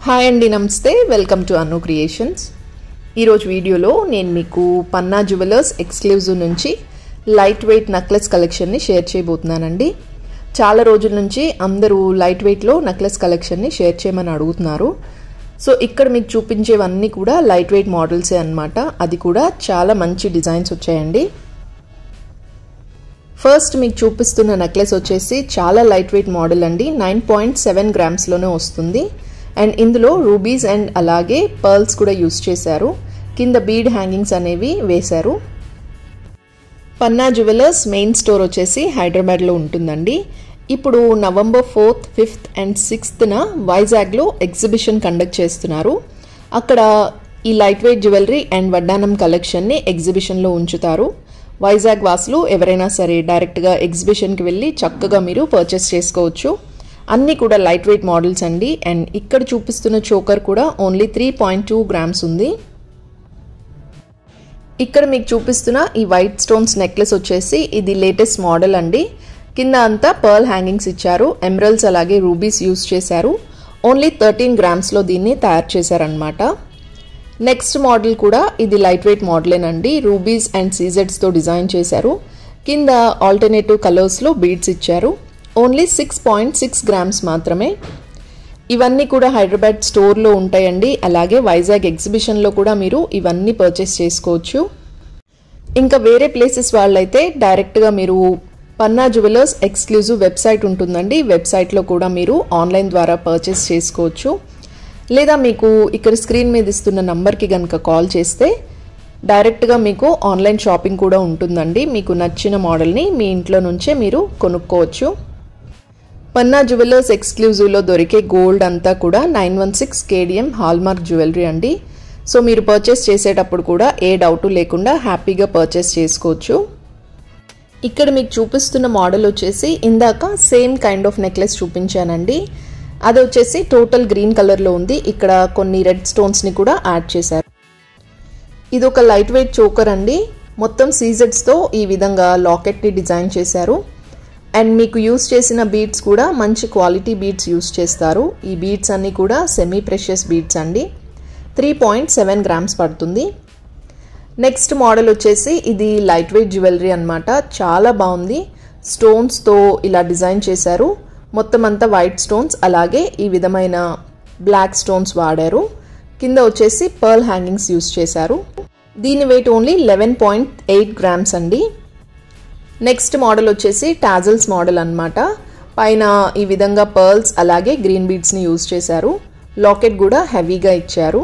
hi అండి నమస్తే welcome to Anu creations ఈరోజు వీడియోలో నేను మీకు పన్నా జ్యువెలర్స్ ఎక్స్క్లూజివ్ నుంచి లైట్ వెయిట్ నెక్లెస్ కలెక్షన్ని షేర్ చేయబోతున్నానండి చాలా రోజుల నుంచి అందరూ లైట్ వెయిట్లో నెక్లెస్ కలెక్షన్ని షేర్ చేయమని అడుగుతున్నారు సో ఇక్కడ మీకు చూపించేవన్నీ కూడా లైట్ వెయిట్ మోడల్సే అనమాట అది కూడా చాలా మంచి డిజైన్స్ వచ్చాయండి ఫస్ట్ మీకు చూపిస్తున్న నెక్లెస్ వచ్చేసి చాలా లైట్ వెయిట్ మోడల్ అండి నైన్ పాయింట్ సెవెన్ గ్రామ్స్లోనే వస్తుంది అండ్ ఇందులో రూబీస్ అండ్ అలాగే పర్ల్స్ కూడా యూస్ చేశారు కింద బీడ్ హ్యాంగింగ్స్ అనేవి వేశారు పన్నా జ్యువెలర్స్ మెయిన్ స్టోర్ వచ్చేసి హైదరాబాద్లో ఉంటుందండి ఇప్పుడు నవంబర్ ఫోర్త్ ఫిఫ్త్ అండ్ సిక్స్త్న వైజాగ్లో ఎగ్జిబిషన్ కండక్ట్ చేస్తున్నారు అక్కడ ఈ లైట్ వెయిట్ జ్యువెలరీ అండ్ వడ్డానం కలెక్షన్ని ఎగ్జిబిషన్లో ఉంచుతారు వైజాగ్ వాసులు ఎవరైనా సరే డైరెక్ట్గా ఎగ్జిబిషన్కి వెళ్ళి చక్కగా మీరు పర్చేస్ చేసుకోవచ్చు అన్నీ కూడా లైట్ వెయిట్ మోడల్స్ అండి అండ్ ఇక్కడ చూపిస్తున్న చోకర్ కూడా only three point two grams ఉంది ఇక్కడ మీకు చూపిస్తున్న ఈ వైట్ స్టోన్స్ నెక్లెస్ వచ్చేసి ఇది లేటెస్ట్ మోడల్ అండి కింద అంతా పర్ల్ హ్యాంగింగ్స్ ఇచ్చారు ఎమరల్స్ అలాగే రూబీస్ యూస్ చేశారు ఓన్లీ థర్టీన్ గ్రామ్స్లో దీన్ని తయారు చేశారనమాట నెక్స్ట్ మోడల్ కూడా ఇది లైట్ వెయిట్ మోడలేనండి రూబీస్ అండ్ సీజెడ్స్తో డిజైన్ చేశారు కింద ఆల్టర్నేటివ్ కలర్స్లో బీడ్స్ ఇచ్చారు only six point six grams మాత్రమే ఇవన్నీ కూడా హైదరాబాద్ స్టోర్లో ఉంటాయండి అలాగే వైజాగ్ ఎగ్జిబిషన్లో కూడా మీరు ఇవన్నీ పర్చేస్ చేసుకోవచ్చు ఇంకా వేరే ప్లేసెస్ వాళ్ళైతే డైరెక్ట్గా మీరు పన్నా జ్యువెలర్స్ ఎక్స్క్లూజివ్ వెబ్సైట్ ఉంటుందండి వెబ్సైట్లో కూడా మీరు ఆన్లైన్ ద్వారా పర్చేస్ చేసుకోవచ్చు లేదా మీకు ఇక్కడ స్క్రీన్ మీద ఇస్తున్న నంబర్కి కనుక కాల్ చేస్తే డైరెక్ట్గా మీకు ఆన్లైన్ షాపింగ్ కూడా ఉంటుందండి మీకు నచ్చిన మోడల్ని మీ ఇంట్లో నుంచే మీరు కొనుక్కోవచ్చు పన్నా జ్యువెలర్స్ ఎక్స్క్లూజివ్లో దొరికే గోల్డ్ అంతా కూడా nine one six KDM hallmark jewellery అండి సో మీరు పర్చేస్ చేసేటప్పుడు కూడా ఏ డౌట్ లేకుండా హ్యాపీగా పర్చేస్ చేసుకోవచ్చు ఇక్కడ మీకు చూపిస్తున్న మోడల్ వచ్చేసి ఇందాక సేమ్ కైండ్ ఆఫ్ నెక్లెస్ చూపించానండి అది వచ్చేసి టోటల్ గ్రీన్ కలర్లో ఉంది ఇక్కడ కొన్ని రెడ్ స్టోన్స్ని కూడా యాడ్ చేశారు ఇది ఒక లైట్ వెయిట్ చోకర్ అండి మొత్తం సీజెడ్స్తో ఈ విధంగా లాకెట్ని డిజైన్ చేశారు అండ్ మీకు యూస్ చేసిన బీడ్స్ కూడా మంచి క్వాలిటీ బీడ్స్ యూస్ చేస్తారు ఈ బీడ్స్ అన్నీ కూడా సెమీ ప్రెషియస్ బీడ్స్ అండి త్రీ పాయింట్ సెవెన్ గ్రామ్స్ పడుతుంది నెక్స్ట్ మోడల్ వచ్చేసి ఇది లైట్ వెయిట్ జ్యువెలరీ అనమాట చాలా బాగుంది స్టోన్స్తో ఇలా డిజైన్ చేశారు మొత్తం అంతా వైట్ స్టోన్స్ అలాగే ఈ విధమైన బ్లాక్ స్టోన్స్ వాడారు కింద వచ్చేసి పర్ల్ హ్యాంగింగ్స్ యూస్ చేశారు దీని weight only eleven point eight grams అండి నెక్స్ట్ మోడల్ వచ్చేసి టాజల్స్ మోడల్ అనమాట పైన ఈ విధంగా పర్ల్స్ అలాగే గ్రీన్ బీడ్స్ని యూజ్ చేశారు లాకెట్ కూడా హెవీగా ఇచ్చారు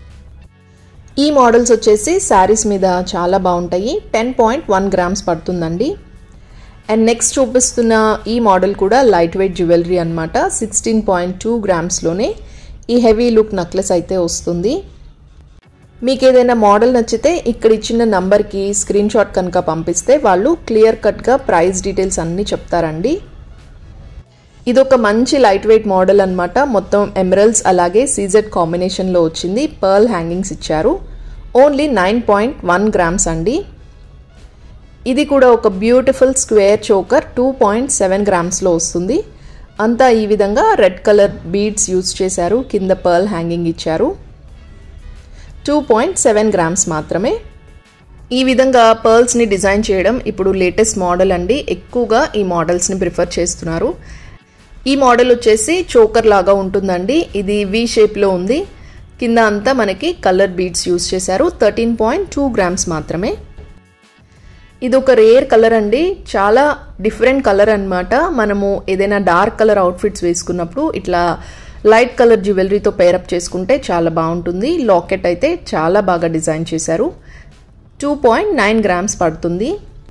ఈ మోడల్స్ వచ్చేసి శారీస్ మీద చాలా బాగుంటాయి టెన్ పాయింట్ వన్ గ్రామ్స్ పడుతుందండి అండ్ నెక్స్ట్ చూపిస్తున్న ఈ మోడల్ కూడా లైట్ వెయిట్ జ్యువెలరీ అనమాట సిక్స్టీన్ పాయింట్ టూ గ్రామ్స్లోనే ఈ హెవీ లుక్ నెక్లెస్ అయితే వస్తుంది మీకు ఏదైనా మోడల్ నచ్చితే ఇక్కడ ఇచ్చిన నంబర్కి స్క్రీన్ షాట్ కనుక పంపిస్తే వాళ్ళు క్లియర్ కట్గా ప్రైస్ డీటెయిల్స్ అన్నీ చెప్తారండి ఇది ఒక మంచి లైట్ వెయిట్ మోడల్ అనమాట మొత్తం ఎమరల్స్ అలాగే సీజెడ్ కాంబినేషన్లో వచ్చింది పర్ల్ హ్యాంగింగ్స్ ఇచ్చారు only nine point one grams అండి ఇది కూడా ఒక beautiful square choker two point seven గ్రామ్స్లో వస్తుంది అంతా ఈ విధంగా రెడ్ కలర్ బీడ్స్ యూజ్ చేశారు కింద పర్ల్ హ్యాంగింగ్ ఇచ్చారు టూ పాయింట్ సెవెన్ గ్రామ్స్ మాత్రమే ఈ విధంగా పర్ల్స్ని డిజైన్ చేయడం ఇప్పుడు లేటెస్ట్ మోడల్ అండి ఎక్కువగా ఈ మోడల్స్ని ప్రిఫర్ చేస్తున్నారు ఈ మోడల్ వచ్చేసి చోకర్ లాగా ఉంటుందండి ఇది వి షేప్లో ఉంది కింద అంతా మనకి కలర్ బీడ్స్ యూస్ చేశారు థర్టీన్ పాయింట్ టూ గ్రామ్స్ మాత్రమే ఇది ఒక రేర్ కలర్ అండి చాలా డిఫరెంట్ కలర్ అనమాట మనము ఏదైనా డార్క్ కలర్ అవుట్ఫిట్స్ వేసుకున్నప్పుడు ఇట్లా లైట్ కలర్ జ్యువెలరీతో పేరప్ చేసుకుంటే చాలా బాగుంటుంది లాకెట్ అయితే చాలా బాగా డిజైన్ చేశారు టూ పాయింట్ నైన్ గ్రామ్స్ పడుతుంది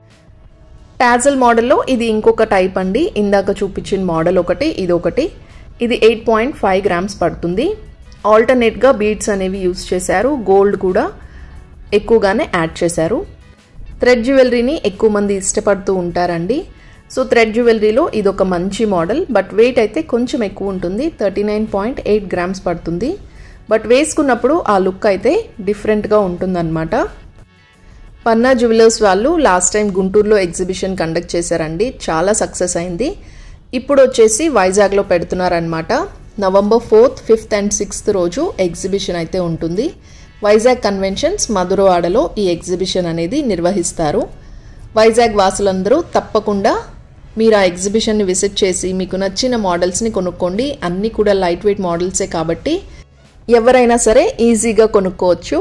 టాజల్ మోడల్లో ఇది ఇంకొక టైప్ అండి ఇందాక చూపించిన మోడల్ ఒకటి ఇది ఒకటి ఇది ఎయిట్ పాయింట్ ఫైవ్ గ్రామ్స్ పడుతుంది ఆల్టర్నేట్గా బీడ్స్ అనేవి యూస్ చేశారు గోల్డ్ కూడా ఎక్కువగానే యాడ్ చేశారు థ్రెడ్ జ్యువెలరీని ఎక్కువ మంది ఇష్టపడుతూ ఉంటారండి సో థ్రెడ్ జ్యువెలరీలో ఇది ఒక మంచి మోడల్ బట్ వెయిట్ అయితే కొంచెం ఎక్కువ ఉంటుంది thirty nine point eight grams పడుతుంది బట్ వేసుకున్నప్పుడు ఆ లుక్ అయితే డిఫరెంట్గా ఉంటుందన్నమాట పన్నా జ్యువెలర్స్ వాళ్ళు లాస్ట్ టైం గుంటూరులో ఎగ్జిబిషన్ కండక్ట్ చేశారండి చాలా సక్సెస్ అయింది ఇప్పుడు వచ్చేసి వైజాగ్లో పెడుతున్నారనమాట November fourth fifth and sixth రోజు ఎగ్జిబిషన్ అయితే ఉంటుంది వైజాగ్ కన్వెన్షన్స్ మధురవాడలో ఈ ఎగ్జిబిషన్ అనేది నిర్వహిస్తారు వైజాగ్ వాసులందరూ తప్పకుండా మీరు ఆ ఎగ్జిబిషన్ని విజిట్ చేసి మీకు నచ్చిన మోడల్స్ని కొనుక్కోండి అన్నీ కూడా లైట్ వెయిట్ మోడల్సే కాబట్టి ఎవరైనా సరే ఈజీగా కొనుక్కోవచ్చు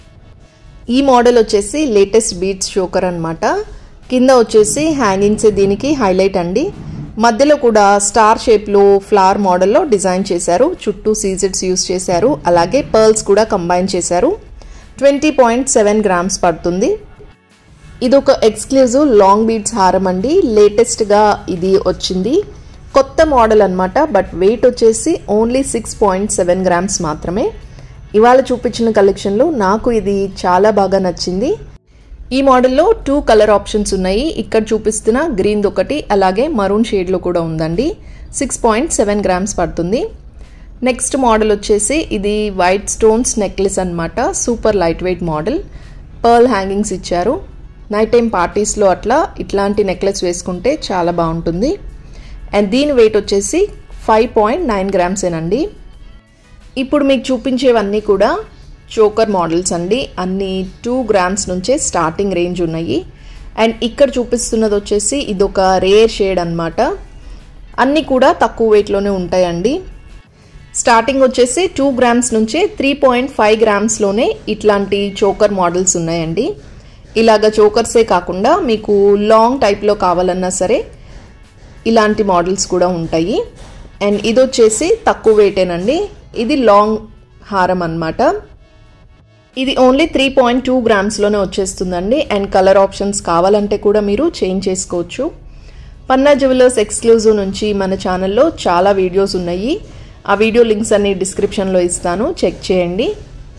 ఈ మోడల్ వచ్చేసి లేటెస్ట్ బీట్స్ షోకర్ అనమాట కింద వచ్చేసి హ్యాంగింగ్స్ దీనికి హైలైట్ అండి మధ్యలో కూడా స్టార్ షేప్లో ఫ్లవర్ మోడల్లో డిజైన్ చేశారు చుట్టూ సీజెడ్స్ యూస్ చేశారు అలాగే పర్ల్స్ కూడా కంబైన్ చేశారు ట్వంటీ పాయింట్ సెవెన్ గ్రామ్స్ పడుతుంది ఇది ఒక ఎక్స్క్లూజివ్ లాంగ్ బీడ్స్ హారం అండి లేటెస్ట్గా ఇది వచ్చింది కొత్త మోడల్ అనమాట బట్ వెయిట్ వచ్చేసి only six point seven grams మాత్రమే ఇవాళ చూపించిన కలెక్షన్లో నాకు ఇది చాలా బాగా నచ్చింది ఈ మోడల్లో టూ కలర్ ఆప్షన్స్ ఉన్నాయి ఇక్కడ చూపిస్తున్న గ్రీన్ ఒకటి అలాగే మరూన్ షేడ్లో కూడా ఉందండి సిక్స్ పాయింట్ సెవెన్ గ్రామ్స్ పడుతుంది నెక్స్ట్ మోడల్ వచ్చేసి ఇది వైట్ స్టోన్స్ నెక్లెస్ అనమాట super light weight model pearl hangings ఇచ్చారు నైట్ టైం పార్టీస్లో అట్లా ఇట్లాంటి నెక్లెస్ వేసుకుంటే చాలా బాగుంటుంది అండ్ దీని వెయిట్ వచ్చేసి ఫైవ్ పాయింట్ నైన్ గ్రామ్సేనండి ఇప్పుడు మీకు చూపించేవన్నీ కూడా చోకర్ మోడల్స్ అండి అన్ని టూ గ్రామ్స్ నుంచే స్టార్టింగ్ రేంజ్ ఉన్నాయి అండ్ ఇక్కడ చూపిస్తున్నది వచ్చేసి ఇదొక రేర్ షేడ్ అనమాట అన్నీ కూడా తక్కువ వెయిట్లోనే ఉంటాయండి స్టార్టింగ్ వచ్చేసి టూ గ్రామ్స్ నుంచే త్రీ పాయింట్ ఫైవ్ గ్రామ్స్లోనే ఇట్లాంటి చోకర్ మోడల్స్ ఉన్నాయండి ఇలాగ చోకర్సే కాకుండా మీకు లాంగ్ టైప్లో కావాలన్నా సరే ఇలాంటి మోడల్స్ కూడా ఉంటాయి అండ్ ఇది వచ్చేసి తక్కువ వెయిటేనండి ఇది లాంగ్ హారం అనమాట ఇది ఓన్లీ త్రీ పాయింట్ టూ గ్రామ్స్లోనే వచ్చేస్తుందండి అండ్ కలర్ ఆప్షన్స్ కావాలంటే కూడా మీరు చేంజ్ చేసుకోవచ్చు పన్నా జ్యువెలర్స్ ఎక్స్క్లూజివ్ నుంచి మన ఛానల్లో చాలా వీడియోస్ ఉన్నాయి ఆ వీడియో లింక్స్ అన్ని డిస్క్రిప్షన్లో ఇస్తాను చెక్ చేయండి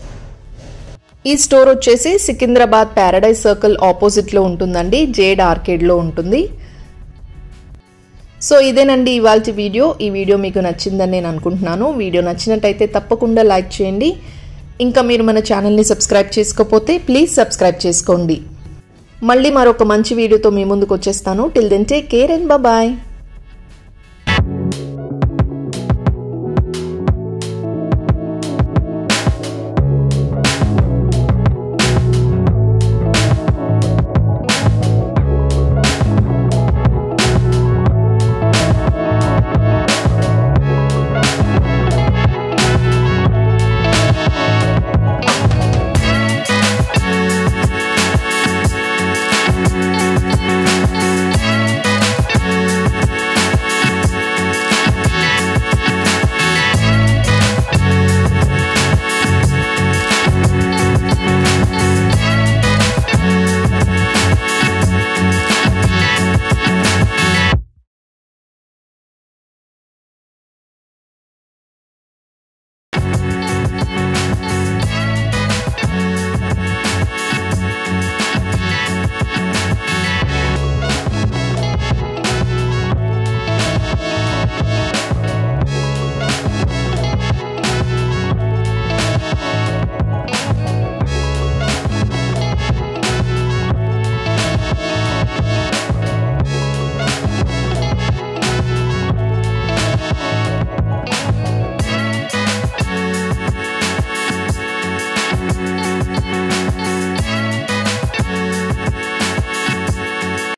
ఈ స్టోర్ వచ్చేసి సికింద్రాబాద్ ప్యారడైజ్ సర్కిల్ ఆపోజిట్లో ఉంటుందండి జేడ్ ఆర్కేడ్లో ఉంటుంది సో ఇదేనండి ఇవాళ వీడియో ఈ వీడియో మీకు నచ్చిందని నేను అనుకుంటున్నాను వీడియో నచ్చినట్టయితే తప్పకుండా లైక్ చేయండి ఇంకా మీరు మన ఛానల్ని సబ్స్క్రైబ్ చేసుకోకపోతే ప్లీజ్ సబ్స్క్రైబ్ చేసుకోండి మళ్ళీ మరొక మంచి వీడియోతో మీ ముందుకు వచ్చేస్తాను till then take care and bye